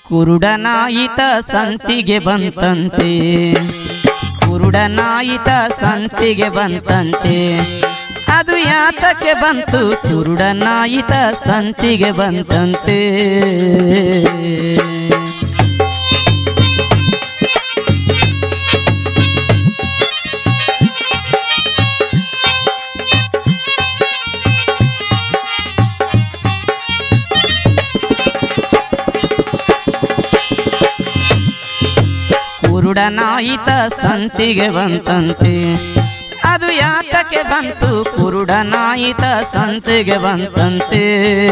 ಕುರುಡನಾಯಿತ ಸಂತಿಗೆ ಬಂತಂತೆ ಕುರುಡನಾಯಿತ ಸಂತಿಗೆ ಬಂತಂತೆ ಅದು ಯಾತಕ್ಕೆ ಬಂತು ಕುರುಡನಾಯಿತ ಸಂತಿಗೆ ಬಂತಂತೆ ಕುರುಡನಾಯಿತ ಸಂತಿಗೆ ಬಂತಂತೆ ಅದು ಯಾತಕ್ಕೆ ಬಂತು ಕುರುಡನಾಯಿತ ಸಂತಿಗೆ ಬಂತಂತೆ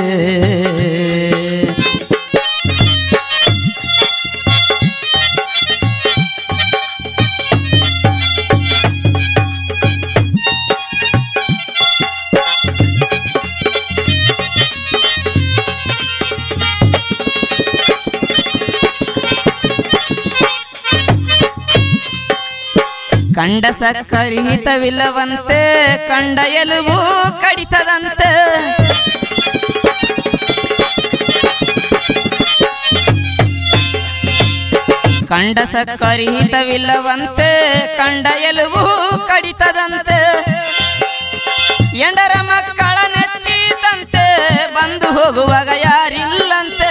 ಕಂಡ ಸಕ್ಕರಿಹಿತವಿಲ್ಲವಂತೆ ಕಂಡ ಎಲುಬು ಕಡಿತದಂತೆ ಕಂಡ ಸಕ್ಕರಿಹಿತವಿಲ್ಲವಂತೆ ಕಂಡ ಎಲುಬು ಕಡಿತದಂತೆ ಎಂಡರ ಮಕ್ಕಳ ನೆಚ್ಚಿತಂತೆ ಬಂದು ಹೋಗುವಾಗ ಯಾರಿಲ್ಲಂತೆ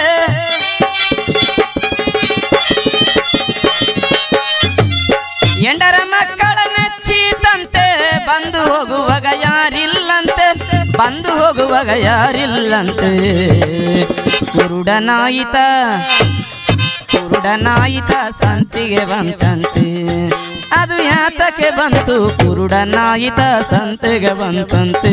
ಎಂಡರ ಮಕ್ಕಳ ನೆಚ್ಚಿತಂತೆ ಬಂದು ಹೋಗುವಾಗ ಯಾರಿಲ್ಲಂತೆ ಬಂದು ಹೋಗುವಾಗ ಯಾರಿಲ್ಲಂತೆ ಕುರುಡನಾಯಿತ ಕುರುಡನಾಯಿತ ಸಂತಿಗೆ ಬಂತಂತೆ ಅದು ಯಾತಕ್ಕೆ ಬಂತು ಕುರುಡನಾಯಿತ ಸಂತಿಗೆ ಬಂತಂತೆ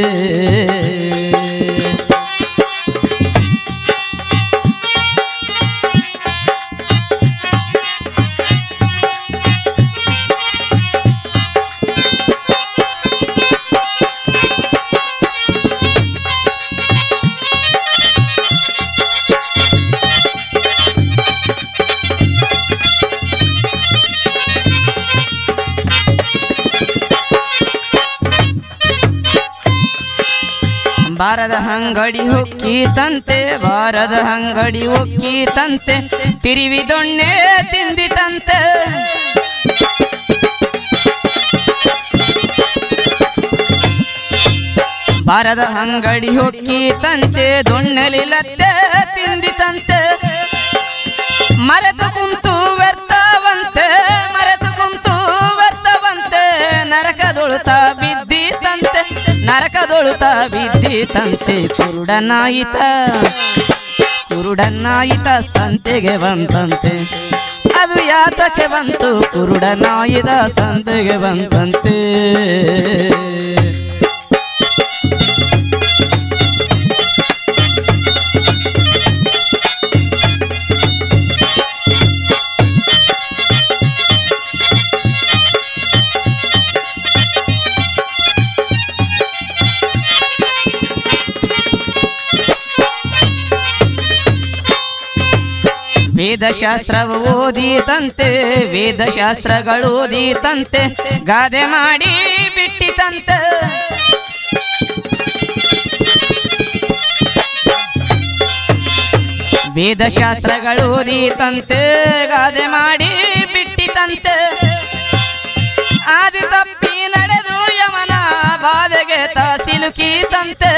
ಬಾರದ ಅಂಗಡಿ ಹೊಕ್ಕಿ ತಂತೆ ಬಾರದ ಅಂಗಡಿ ಹೊಕ್ಕಿ ತಂತೆ ತಿರುವಿ ದೊಣ್ಣೆ ತಿಂದಿತಂತೆ ಬಾರದ ಅಂಗಡಿ ಹೊಕ್ಕಿ ತಂತೆ ದೊಣ್ಣೆಲಿಲತ್ತೆ ತಿಂದಿತಂತೆ ಮರೆತು ಕುಂತು ವ್ಯರ್ಥವಂತೆ ಮರೆತು ಕುಂತು ವ್ಯರ್ಥವಂತೆ ನರಕದೊಳುತ ಬಿದ್ದಿತಂತೆ ನರಕದೊಳುತ ಬಿದ್ದಿತಂತೆ ಕುರುಡನಾಯಿತ ಕುರುಡನಾಯಿತ ಸಂತೆಗೆ ಬಂತಂತೆ ಅದು ಯಾತಕ್ಕೆ ಬಂತು ಕುರುಡನಾಯಿತ ಸಂತೆಗೆ ಬಂತಂತೆ ವೇದಶಾಸ್ತ್ರವು ಓದಿತಂತೆ ವೇದಶಾಸ್ತ್ರಗಳು ಓದಿತಂತೆ ಗಾದೆ ಮಾಡಿ ಬಿಟ್ಟಿತಂತೆ ವೇದಶಾಸ್ತ್ರಗಳು ಓದಿತಂತೆ ಗಾದೆ ಮಾಡಿ ಬಿಟ್ಟಿತಂತೆ ಆದಿ ತಪ್ಪಿ ನಡೆದು ಯಮನ ಬಾಧೆಗೆ ತ ಸಿಲುಕಿತಂತೆ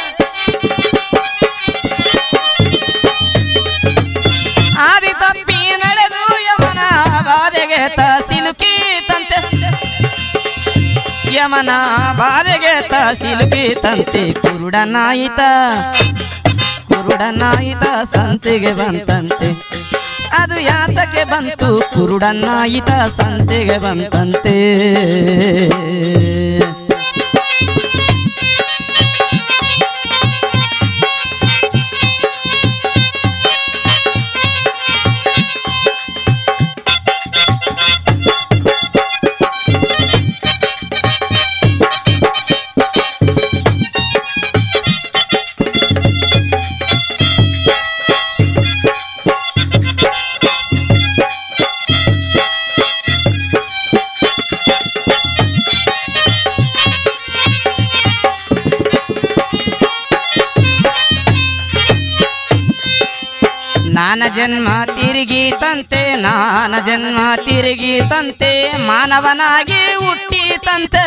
ಆದಿ ತಪ್ಪಿ ನಡೆದು ಯಮನ ಬಾಧೆಗೆ ತ ಸಿಲುಕಿತಂತೆ ಯಮನ ಬಾಧೆಗೆ ತ ಸಿಲುಕಿತಂತೆ ಕುರುಡನಾಯಿತ ಕುರುಡನಾಯಿತ ಸಂತೆಗೆ ಬಂತಂತೆ ಅದು ಯಾತಕ್ಕೆ ಬಂತು ಕುರುಡನಾಯಿತ ಸಂತೆಗೆ ಬಂತಂತೆ ನಾನ ಜನ್ಮ ತಿರುಗಿತಂತೆ ನಾನ ಜನ್ಮ ತಿರುಗಿತಂತೆ ಮಾನವನಾಗಿ ಹುಟ್ಟಿತಂತೆ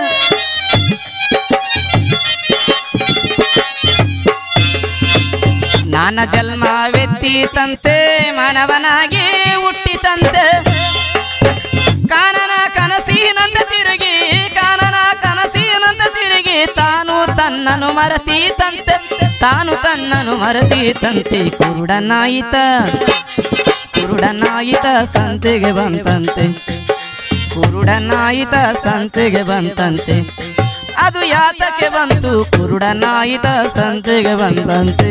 ನಾನ ಜನ್ಮವೆತ್ತಿತಂತೆ ಮಾನವನಾಗಿ ಹುಟ್ಟಿತಂತೆ ಕಾನನ ಕನಸಿನಂತ ತಿರುಗಿ ಕಾನನ ಕನಸಿನಂತ ತಿರುಗಿ ತಾನು ತನ್ನನು ಮರತೀತಂತೆ ತಾನು ತನ್ನನು ಮರತೀತಂತೆ ಕುರುಡನಾಯಿತ ಕುರುಡನಾಯಿತ ಸಂತೆಗೆ ಬಂತಂತೆ ಕುರುಡನಾಯಿತ ಸಂತೆಗೆ ಬಂತಂತೆ ಅದು ಯಾತಕ್ಕೆ ಬಂತು ಕುರುಡನಾಯಿತ ಸಂತೆಗೆ ಬಂದಂತೆ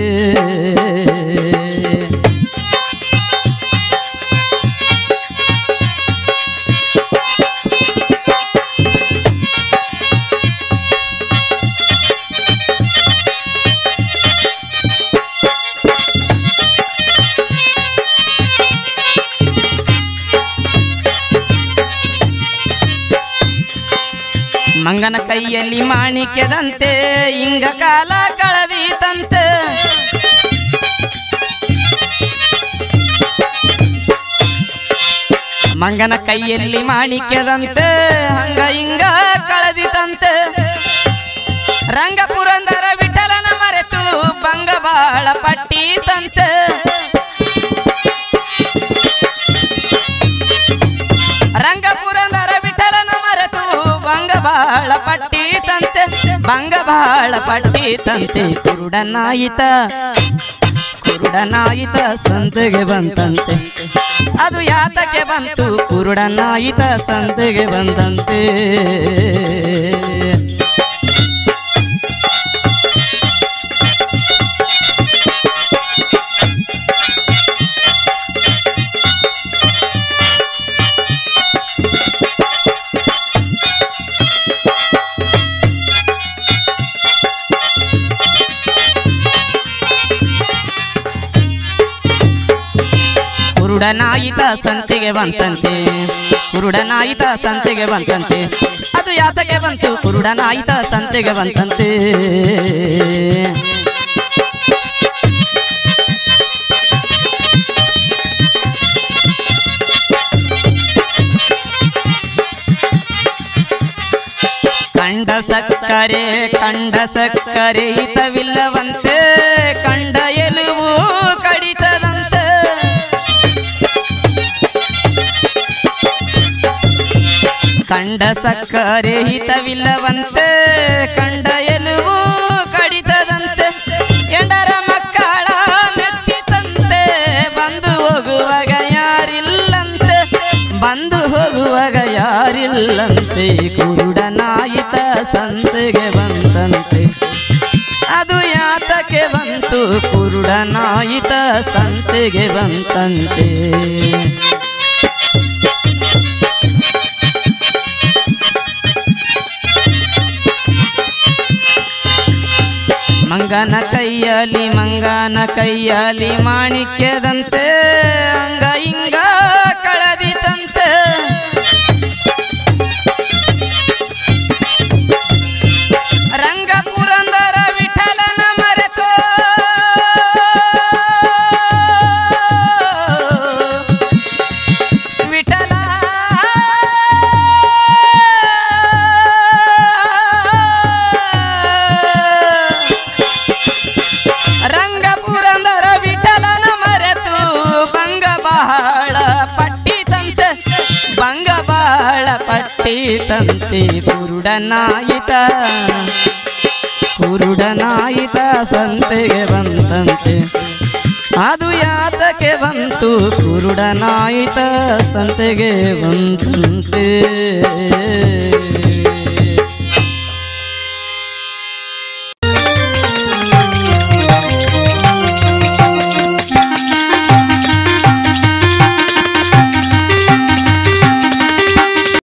ಮಂಗನ ಕೈಯಲ್ಲಿ ಮಾಣಿಕ್ಯದಂತೆ ಇಂಗ ಕಾಲ ಕಳವೀತಂತೆ ಮಂಗನ ಕೈಯಲ್ಲಿ ಮಾಣಿಕ್ಯದಂತೆ ಹಂಗ ಹಿಂಗ ಕಳದಿತಂತೆ ರಂಗ ಪುರಂದರ ವಿಠಲನ ಮರೆತು ಬಂಗ ಬಾಳ ಪಟ್ಟೀತಂತೆ ರಂಗ ಪುರಂದರ ವಿಠಲನ ಮರೆತು ಬಂಗ ಬಾಳ ಪಟ್ಟೀತಂತೆ ಬಂಗ ಬಾಳ ಪಟ್ಟೀತಂತೆ ಕುರುಡನಾಯಿತ ಕುರುಡನಾಯಿತ ಸಂತೆಗೆ ಬಂತಂತೆ ಅದು ಯಾತಕ್ಕೆ ಬಂತು ಕುರುಡನಾಯಿತ ಸಂತೆಗೆ ಬಂದಂತೆ ಕುರುಡನಾಯಿತ ಸಂತೆಗೆ ಬಂತಂತೆ ಕುರುಡನಾಯಿತ ಸಂತೆಗೆ ಬಂತಂತೆ ಅದು ಯಾತಕ್ಕೆ ಬಂತು ಕುರುಡನಾಯಿತ ಸಂತೆಗೆ ಬಂತಂತೆ ಕಂಡ ಸಕ್ಕರೆ ಕಂಡ ಸಕ್ಕರೆ ಹಿತವಿಲ್ಲವಂತೆ ಕಂಡ ಎಲುವು ಕಡಿತದಂತೆ ಕಂಡ ಸಕ್ಕರೆ ಹಿತವಿಲ್ಲವಂತೆ ಕಂಡ ಎಲುವು ಕಡಿತದಂತೆ ಎಂಡರ ಮಕ್ಕಳ ಮೆಚ್ಚಿತಂತೆ ಬಂದು ಹೋಗುವಾಗ ಯಾರಿಲ್ಲಂತೆ ಬಂದು ಹೋಗುವಾಗ ಯಾರಿಲ್ಲಂತೆ ಕುರುಡನಾಯಿತ ಸಂತೆಗೆ ಬಂದಂತೆ ಅದು ಯಾತಕ್ಕೆ ಬಂತು ಕುರುಡನಾಯಿತ ಸಂತೆಗೆ ಬಂತಂತೆ ಮಂಗನ ಕೈಯಲ್ಲಿ ಮಂಗನ ಕೈಯಲ್ಲಿ ಮಾಣಿಕ್ಯದಂತೆ ಅಂಗ ಹಿಂಗ ಕಳದಿತಂತೆ ರಂಗ ಪುರಂದರ ವಿಠಲನ ಮರೆತು ವಿಠಲ ರಂಗ ಪುರಂದರ ವಿಠಲನ ಮರೆತು ಬಂಗ ಬಹಳ ಪಟ್ಟಿತಂತೆ ಬಂಗ ಬಹಳ ಪಟ್ಟಿತಂತೆ ಕುರುಡನಾಯಿತ ಕುರುಡನಾಯಿತ ಸಂತೆಗೆ ಬಂತಂತೆ ಅದು ಯಾತಕ್ಕೆ ಬಂತು ಕುರುಡನಾಯಿತ ಸಂತೆಗೆ ಬಂತಂತೆ